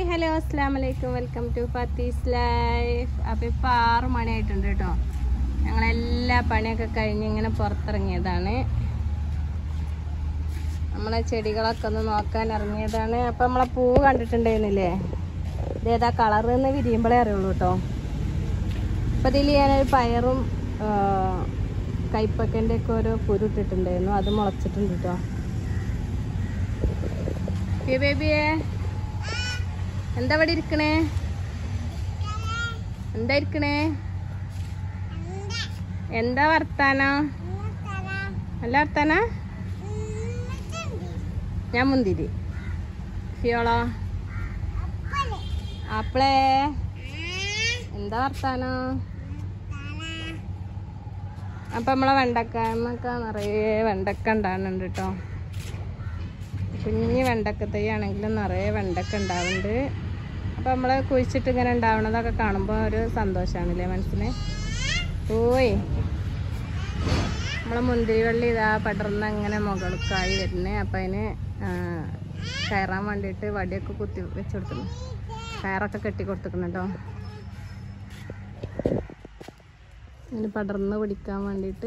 Hello അസ്സാം വലൈക്കും welcome to ഫത്തീസ് life അപ്പോൾ ഇപ്പോൾ ആറ് മണിയായിട്ടുണ്ട് കേട്ടോ ഞങ്ങളെല്ലാ പണിയൊക്കെ കഴിഞ്ഞ് ഇങ്ങനെ പുറത്തിറങ്ങിയതാണ് നമ്മളെ ചെടികളൊക്കെ ഒന്ന് നോക്കാൻ ഇറങ്ങിയതാണ് അപ്പം നമ്മളെ പൂ കണ്ടിട്ടുണ്ടായിരുന്നില്ലേ ഇതേതാ കളർ എന്ന് വിരിയുമ്പോഴേ അറിയുള്ളൂ കേട്ടോ അപ്പം ഇതിൽ ഞാനൊരു പയറും ആ, കൈപ്പക്കൻ്റെ ഒക്കെ ഓരോ കുരു ഇട്ടിട്ടുണ്ടായിരുന്നു അത് മുളച്ചിട്ടുണ്ട് കേട്ടോ ഏ ബേബിയേ എന്താ ഇവിടെ ഇരിക്കണേ എന്താ ഇരിക്കണേ എന്താ വർത്താനോ നല്ല വർത്താന ഞാൻ മുന്തിരി ഫിയോളോ ആപ്പിളേ എന്താ വർത്താനോ അപ്പൊ നമ്മളെ വെണ്ടക്കായ്മൊക്കെ നിറയെ വെണ്ടക്ക ഉണ്ടാകുന്നുണ്ട് കേട്ടോ കുഞ്ഞ് വെണ്ടക്ക തൈ ആണെങ്കിലും നിറയെ വെണ്ടക്ക ഉണ്ടാവുന്നുണ്ട് അപ്പം നമ്മൾ കുഴിച്ചിട്ട് ഇങ്ങനെ ഉണ്ടാവണതൊക്കെ കാണുമ്പോൾ ഒരു സന്തോഷമാണല്ലേ മനസ്സിന് ഓയ് നമ്മളെ മുന്തിരി വള്ളി ഇതാ പടർന്ന് അങ്ങനെ മുകൾക്കായി വരുന്നത് അപ്പം അതിന് ആ, കയറാൻ വേണ്ടിയിട്ട് വടിയൊക്കെ കുത്തി വെച്ച് കൊടുക്കുന്നു കയറൊക്കെ കെട്ടി കൊടുത്തിക്കണം കേട്ടോ അതിന് പടർന്ന് പിടിക്കാൻ വേണ്ടിയിട്ട്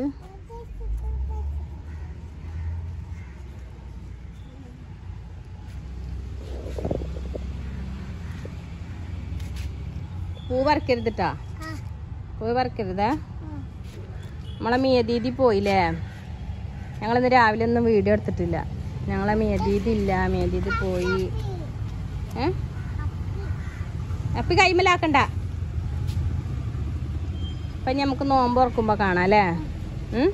പൂ പറിക്കരുതിട്ടാ പൂ പറിക്കരുതേ നമ്മളെ മിയദീദി പോയില്ലേ ഞങ്ങളിന്ന് രാവിലെ ഒന്നും വീഡിയോ എടുത്തിട്ടില്ല ഞങ്ങളെ മിയദീദി ഇല്ല മിയദീദി പോയി ഏ അപ്പൊ കൈമലാക്കണ്ട അപ്പൊ ഇനി നമുക്ക് നോമ്പ് തുറക്കുമ്പോ കാണാം അല്ലേ ഉം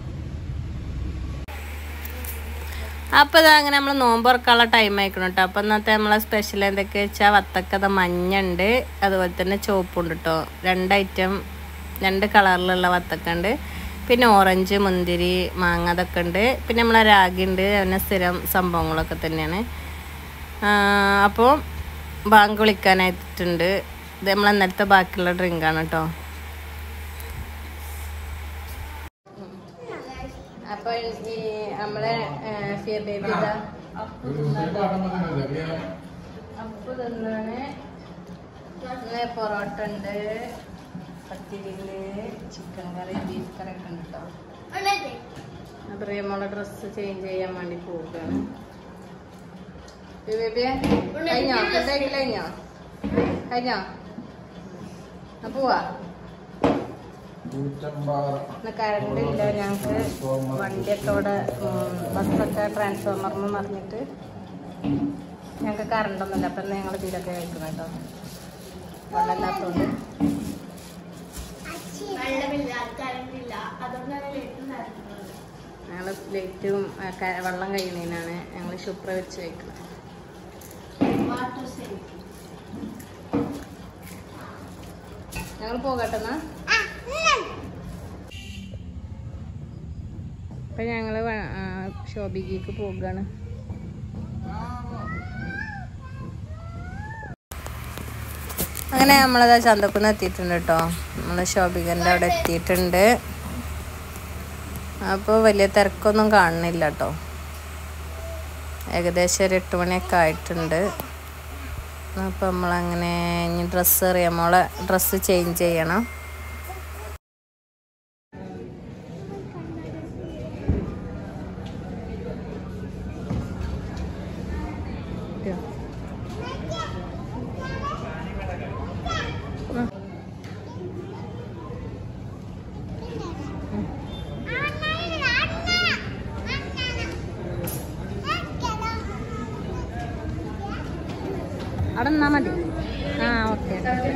അപ്പോൾ ഇതാ അങ്ങനെ നമ്മൾ നോമ്പ് തുറക്കാനുള്ള ടൈം ആയിക്കണം കേട്ടോ അപ്പോൾ ഇന്നത്തെ നമ്മളെ സ്പെഷ്യൽ എന്തൊക്കെ വെച്ചാൽ വത്തക്കഥ മഞ്ഞുണ്ട് അതുപോലെ തന്നെ ചുവപ്പുണ്ട് കേട്ടോ രണ്ട് ഐറ്റം രണ്ട് കളറിലുള്ള വത്തക്ക ഉണ്ട് പിന്നെ ഓറഞ്ച് മുന്തിരി മാങ്ങ അതൊക്കെ ഉണ്ട് പിന്നെ നമ്മളെ രാഗി ഉണ്ട് അങ്ങനെ സ്ഥിരം സംഭവങ്ങളൊക്കെ തന്നെയാണ് അപ്പോൾ ബാങ്ക് വിളിക്കാനായിട്ടുണ്ട് ഇത് നമ്മൾ ഇന്നലത്തെ ബാക്കിയുള്ള ഡ്രിങ്കാണ് കേട്ടോ അപ്പൊ ഈ നമ്മളെ ഫിയ ബേബി ഇതാ അപ്പു അപ്പു തിന്നാണ് ഇന്ന് പൊറോട്ട ഉണ്ട് പത്തിരിയില് ചിക്കൻ കറി ബീഫ് കറി ഒക്കെ ഉണ്ട് കേട്ടോ അപ്പൊ നമ്മളെ ഡ്രസ്സ് ചേഞ്ച് ചെയ്യാൻ വേണ്ടി പോവുകയാണ് ബേബിയെ കഴിഞ്ഞോ ഫുഡ് കഴിഞ്ഞോ കഴിഞ്ഞോ ആ പോവാ ഇന്ന് കറണ്ട് ഇല്ല ഞങ്ങൾക്ക് വണ്ടിയൊക്കെ ഇവിടെ ഉം, ബസ്സൊക്കെ ട്രാൻസ്ഫോമറിന് മറിഞ്ഞിട്ട് ഞങ്ങൾക്ക് കറണ്ടൊന്നുമില്ല അപ്പം ഞങ്ങൾ ഇതിലൊക്കെ കഴിക്കണം കേട്ടോ വെള്ളമില്ലാത്തതുകൊണ്ട് ഞങ്ങൾ ലൈറ്റും ആ, ക- വെള്ളം കഴിയുന്നതിനാണ് ഞങ്ങൾ ശുപ്ര വെച്ച് കഴിക്കുന്നത് ഞങ്ങൾ പോകട്ടെ എന്നാ അപ്പൊ ഞങ്ങള് വ- ആ, ഷോപ്പിലേക്ക് പോവുകയാണ് അങ്ങനെ നമ്മളത് ചന്തക്കുന്ന് എത്തിയിട്ടുണ്ട് കേട്ടോ നമ്മൾ ഷോപ്പിക്കൻ്റെ അവിടെ എത്തിയിട്ടുണ്ട് അപ്പോൾ വലിയ തിരക്കൊന്നും കാണുന്നില്ല കേട്ടോ ഏകദേശം ഒരു എട്ട് മണിയൊക്കെ ആയിട്ടുണ്ട് അപ്പോൾ നമ്മളങ്ങനെ ഇനി ഡ്രസ്സ് അറിയാം മോളെ ഡ്രസ്സ് ചേഞ്ച് ചെയ്യണം അവിടെ നിന്നാ മതി ആ ഓക്കെ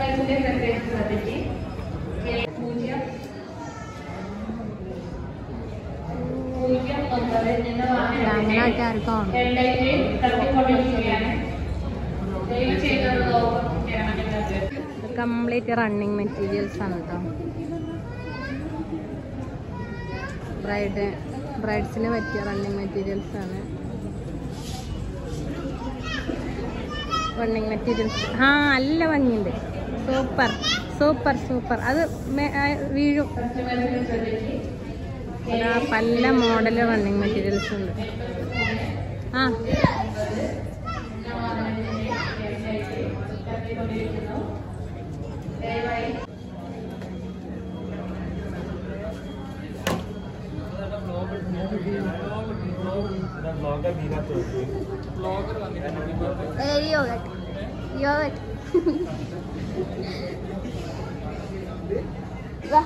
അങ്ങനെയൊക്കെ ആർക്കും കംപ്ലീറ്റ് റണ്ണിങ് മെറ്റീരിയൽസ് ആണ് കേട്ടോ ബ്രൈഡ് ബ്രൈഡ്സിന് പറ്റിയ റണ്ണിങ് മെറ്റീരിയൽസ് ആണ് റണ്ണിങ് മെറ്റീരിയൽസ് ആ നല്ല ഭംഗിയുണ്ട് സൂപ്പർ സൂപ്പർ സൂപ്പർ അത് മേ- ആ, വീഴും അതാ പല മോഡൽ റണ്ണിങ് മെറ്റീരിയൽസ് ഉണ്ട് ആ യോഗട്ട് യോഗട്ട് വാ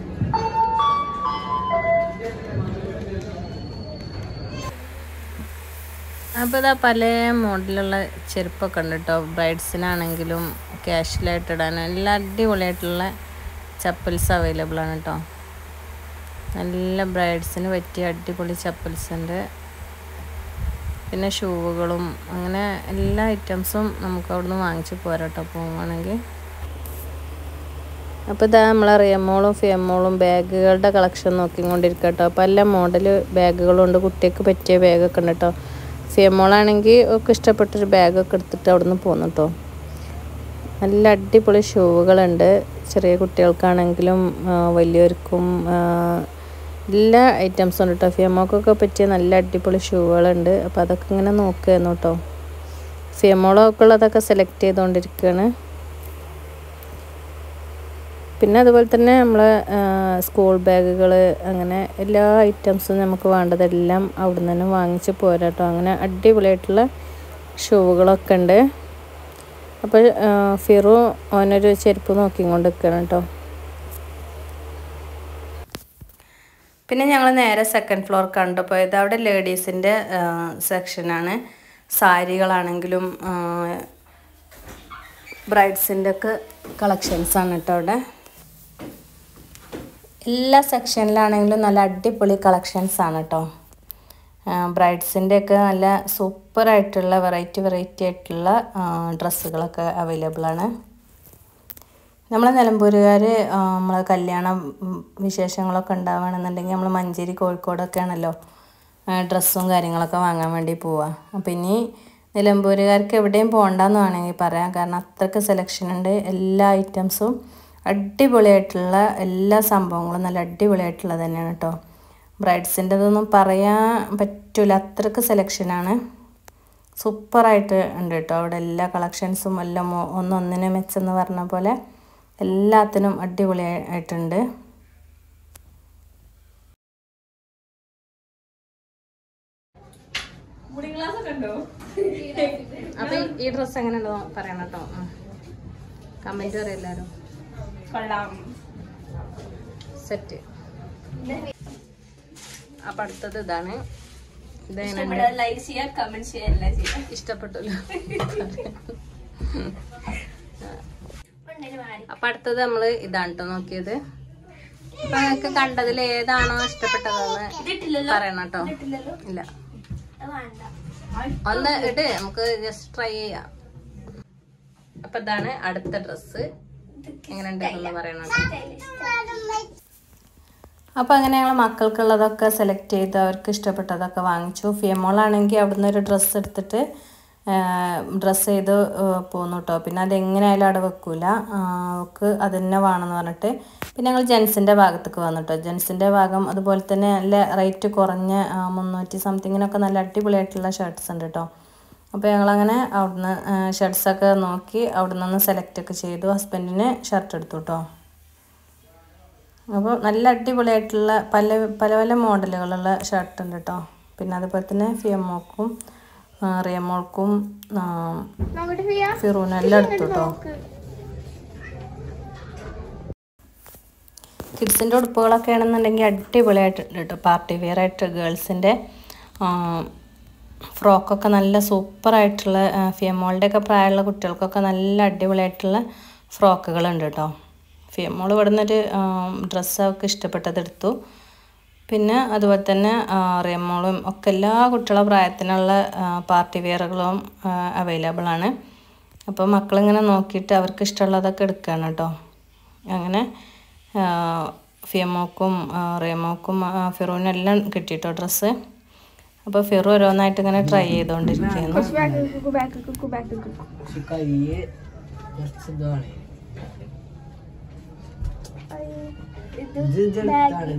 അപ്പോൾ ഇതാ പല മോഡലുള്ള ചെരുപ്പൊക്കെ ഉണ്ട് കേട്ടോ ബ്രൈഡ്സിനാണെങ്കിലും ക്യാഷ്വലായിട്ട് ഇടാനും എല്ലാം അടിപൊളിയായിട്ടുള്ള ചപ്പൽസ് അവൈലബിൾ ആണ് കേട്ടോ നല്ല ബ്രൈഡ്സിന് പറ്റിയ അടിപൊളി ചപ്പൽസ് ഉണ്ട് പിന്നെ ഷൂവുകളും അങ്ങനെ എല്ലാ ഐറ്റംസും നമുക്ക് അവിടുന്ന് വാങ്ങിച്ച് പോരാട്ടോ പോവുകയാണെങ്കിൽ അപ്പോൾ ഇതാ നമ്മളെ റിയമോളും ഫിയമോളും ബാഗുകളുടെ കളക്ഷൻ നോക്കിക്കൊണ്ടിരിക്കുക കേട്ടോ പല മോഡൽ ബാഗുകളുണ്ട് കുട്ടിക്ക് പറ്റിയ ബാഗൊക്കെ ഉണ്ട് കേട്ടോ ഫിയമോളാണെങ്കിൽ ഒക്കെ ഇഷ്ടപ്പെട്ടൊരു ബാഗൊക്കെ എടുത്തിട്ട് അവിടുന്ന് പോന്നു കേട്ടോ നല്ല അടിപൊളി ഷൂവുകളുണ്ട് ചെറിയ കുട്ടികൾക്കാണെങ്കിലും ആ, വലിയവർക്കും ആ, എല്ലാ ഐറ്റംസും ഉണ്ട് കേട്ടോ ഫിയമോക്കൊക്കെ പറ്റിയ നല്ല അടിപൊളി ഷൂകളുണ്ട് അപ്പോൾ അതൊക്കെ ഇങ്ങനെ നോക്കുകയായിരുന്നു കേട്ടോ ഫിയമോളൊക്കെ ഉള്ളതൊക്കെ സെലക്ട് ചെയ്തുകൊണ്ടിരിക്കുകയാണ് പിന്നെ അതുപോലെ തന്നെ നമ്മൾ സ്കൂൾ ബാഗുകൾ അങ്ങനെ എല്ലാ ഐറ്റംസും നമുക്ക് വേണ്ടതെല്ലാം അവിടെ നിന്ന് തന്നെ വാങ്ങിച്ച് പോരാട്ടോ അങ്ങനെ അടിപൊളിയായിട്ടുള്ള ഷൂകളൊക്കെ ഉണ്ട് അപ്പോൾ ഫിറു ഓനൊരു ചെരുപ്പ് നോക്കിക്കൊണ്ട് നിൽക്കണം കേട്ടോ പിന്നെ ഞങ്ങൾ നേരെ സെക്കൻഡ് ഫ്ലോർ കണ്ടുപോയത് അവിടെ ലേഡീസിൻ്റെ സെക്ഷനാണ് സാരികളാണെങ്കിലും ബ്രൈഡ്സിൻ്റെ ഒക്കെ കളക്ഷൻസാണ് കേട്ടോ അവിടെ എല്ലാ സെക്ഷനിലാണെങ്കിലും നല്ല അടിപൊളി കളക്ഷൻസ് ആണ് കേട്ടോ ബ്രൈഡ്സിൻ്റെ ഒക്കെ നല്ല സൂപ്പറായിട്ടുള്ള വെറൈറ്റി വെറൈറ്റി ആയിട്ടുള്ള ഡ്രസ്സുകളൊക്കെ അവൈലബിൾ ആണ് നമ്മളെ നിലമ്പൂരുകാർ നമ്മളെ കല്യാണം ഉം, വിശേഷങ്ങളൊക്കെ ഉണ്ടാവുകയാണെന്നുണ്ടെങ്കിൽ നമ്മൾ മഞ്ചേരി കോഴിക്കോടൊക്കെ ആണല്ലോ ഡ്രസ്സും കാര്യങ്ങളൊക്കെ വാങ്ങാൻ വേണ്ടി പോവുക അപ്പം ഇനി നിലമ്പൂരുകാർക്ക് എവിടെയും പോകണ്ടെന്ന് വേണമെങ്കിൽ പറയാം കാരണം അത്രയ്ക്ക് സെലക്ഷൻ ഉണ്ട് എല്ലാ ഐറ്റംസും അടിപൊളിയായിട്ടുള്ള എല്ലാ സംഭവങ്ങളും നല്ല അടിപൊളിയായിട്ടുള്ളത് തന്നെയാണ് കേട്ടോ ബ്രൈഡ്സിൻ്റെതൊന്നും പറയാൻ പറ്റില്ല അത്രയ്ക്ക് സെലക്ഷനാണ് സൂപ്പറായിട്ട് ഉണ്ട് കേട്ടോ അവിടെ എല്ലാ കളക്ഷൻസും എല്ലാം ഒ- ഒന്നൊന്നിനെ മെച്ചെന്ന് പറഞ്ഞ പോലെ എല്ലാത്തിനും അടിപൊളിയായിട്ടുണ്ട് അപ്പൊ ഈ ഡ്രസ്സ് എങ്ങനെയുണ്ടോ പറയണം കേട്ടോ കമന്റ് പറയും എല്ലാരും കൊള്ളാം സെറ്റ് അപ്പൊ അടുത്തത് ഇതാണ് ഇതെങ്ങനെയുണ്ട് ഇഷ്ടപ്പെട്ടാൽ ലൈക്ക് ചെയ്യുക കമന്റ് ചെയ്യുക എല്ലാം ചെയ്യുക ഇഷ്ടപ്പെട്ടല്ലോ അപ്പൊ അടുത്തത് നമ്മള് ഇതാണ് ട്ടോ നോക്കിയത് അപ്പൊ നിങ്ങൾക്ക് കണ്ടതിൽ ഏതാണോ ഇഷ്ടപ്പെട്ടതെന്ന് ഇതിട്ടില്ലല്ലോ പറയണം കേട്ടോ ഇതിട്ടില്ലല്ലോ ഇല്ല അത് വേണ്ട ഒന്ന് ഇട്ട് നമുക്ക് ജസ്റ്റ് ട്രൈ ചെയ്യാം അപ്പൊ ഇതാണ് അടുത്ത ഡ്രസ്സ് എങ്ങനെയുണ്ട് എന്ന് പറയണം ട്ടോ. അപ്പോൾ അങ്ങനെ ഞങ്ങൾ മക്കൾക്കുള്ളതൊക്കെ സെലക്ട് ചെയ്ത് അവർക്ക് ഇഷ്ടപ്പെട്ടതൊക്കെ വാങ്ങിച്ചു ഫിയമോളാണെങ്കിൽ അവിടുന്ന് ഒരു ഡ്രസ്സ് എടുത്തിട്ട് ഡ്രസ്സ് ചെയ്ത് ആ, പോന്നു കേട്ടോ പിന്നെ അത് എങ്ങനെയായാലും അവിടെ വെക്കൂല ആ, അവൾക്ക് അത് തന്നെ വേണമെന്ന് പറഞ്ഞിട്ട് പിന്നെ ഞങ്ങൾ ജെൻസിൻ്റെ ഭാഗത്തേക്ക് വന്നു കേട്ടോ ജെൻസിൻ്റെ ഭാഗം അതുപോലെ തന്നെ നല്ല റേറ്റ് കുറഞ്ഞ ആ, മുന്നൂറ്റി സംതിങ്ങിനൊക്കെ നല്ല അടിപൊളിയായിട്ടുള്ള ഷർട്ട്സ് ഉണ്ട് കേട്ടോ അപ്പോൾ ഞങ്ങളങ്ങനെ അവിടുന്ന് ഷർട്ട്സൊക്കെ നോക്കി അവിടുന്ന് ഒന്ന് സെലക്ട് ഒക്കെ ചെയ്തു ഹസ്ബൻഡിന് ഷർട്ട് എടുത്തു കേട്ടോ അപ്പോൾ നല്ല അടിപൊളിയായിട്ടുള്ള പല പല പല മോഡലുകളുള്ള ഷർട്ട് ഉണ്ട് കേട്ടോ പിന്നെ അതുപോലെ തന്നെ ഫിയമ്മോക്കും റിയമോൾക്കും നോക്കട്ടെ ഫിയ ഫിറൂനും എല്ലാം എടുത്തു കേട്ടോ കിഡ്സിൻ്റെ ഉടുപ്പുകളൊക്കെ ആണെന്നുണ്ടെങ്കിൽ അടിപൊളിയായിട്ടുണ്ട് കേട്ടോ പാർട്ടി വെയർ ആയിട്ട് ഗേൾസിൻ്റെ ഫ്രോക്കൊക്കെ നല്ല സൂപ്പറായിട്ടുള്ള ഫിയമോളുടെ ഒക്കെ പ്രായമുള്ള കുട്ടികൾക്കൊക്കെ നല്ല അടിപൊളിയായിട്ടുള്ള ഫ്രോക്കുകളുണ്ട് കേട്ടോ ഫിയമോൾ ഇവിടെ നിന്നൊരു ഡ്രസ്സ് അവൾക്ക് ഇഷ്ടപ്പെട്ടത് എടുത്തു പിന്നെ അതുപോലെ തന്നെ റിയമോളും ഒക്കെ എല്ലാ കുട്ടികളുടെ പ്രായത്തിനുള്ള പാർട്ടി വെയറുകളും അവൈലബിൾ ആണ് അപ്പോൾ മക്കളിങ്ങനെ നോക്കിയിട്ട് അവർക്ക് ഇഷ്ടമുള്ളതൊക്കെ എടുക്കുകയാണ് കേട്ടോ അങ്ങനെ ഫിയമോക്കും റിയമോക്കും ഫിറോനും എല്ലാം കിട്ടിയിട്ടോ ഡ്രസ്സ് അപ്പോൾ ഫിറു ഓരോന്നായിട്ട് ഇങ്ങനെ ട്രൈ ചെയ്തുകൊണ്ടിരിക്കുകയാണ് go back go back go back go back പക്ഷെ കയ്യ് കുറച്ച് ഇതാണ് ഇത് ഇത് ഇതാണ്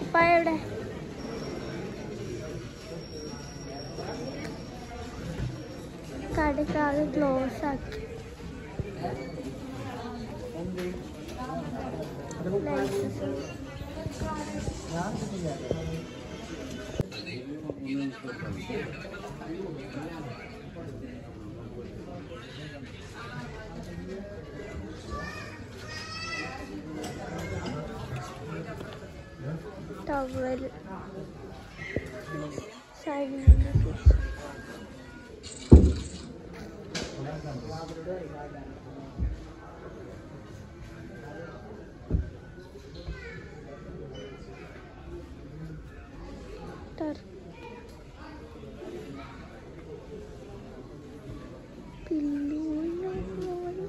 പപ്പായ എവിടെ കടക്കാതെ ക്ലോസ് ആക്കി ലൈസൻസ് ടവൽ സൈഡിൽ ടർ പില്ലു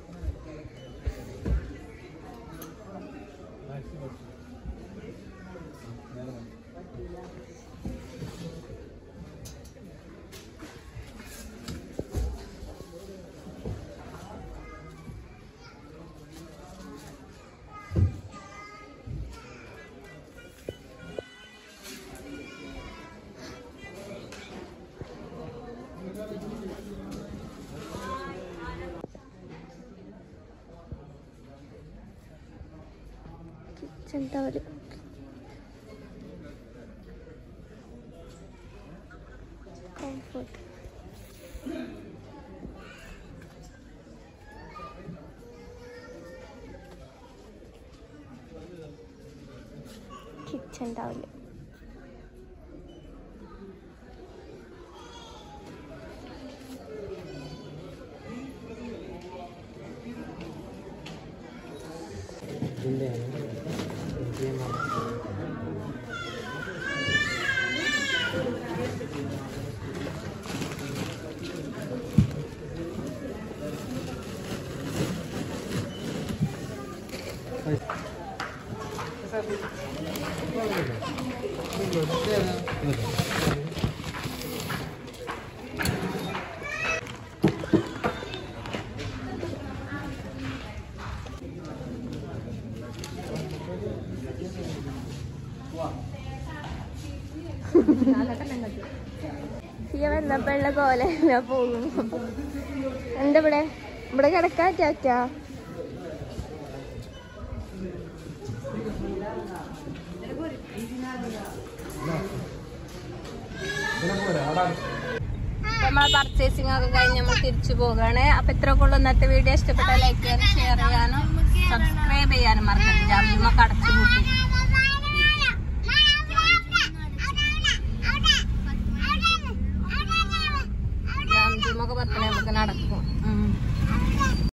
kitchen towel comfort kitchen towel സിയ വന്നപ്പോഴുള്ള കോല ഞാൻ പോകുന്നു എന്താ ഇവിടെ ഇവിടെ കിടക്കാൻ ചാച്ചാ നമ്മളെ പർച്ചേസിംഗ് ഒക്കെ കഴിഞ്ഞ് നമ്മൾ തിരിച്ചു പോവുകയാണ് അപ്പൊ ഇത്ര ഉള്ളൂ ഇന്നത്തെ വീഡിയോ ഇഷ്ടപ്പെട്ട ലൈക്ക് ചെയ്യാനും ഷെയർ ചെയ്യാനും സബ്സ്ക്രൈബ് ചെയ്യാനും മറക്കരുത് ജാമ്യമൊക്കെ അടച്ചു കൂട്ടി ജാമ്യമൊക്കെ പത്തനെ നമുക്ക് നടക്കും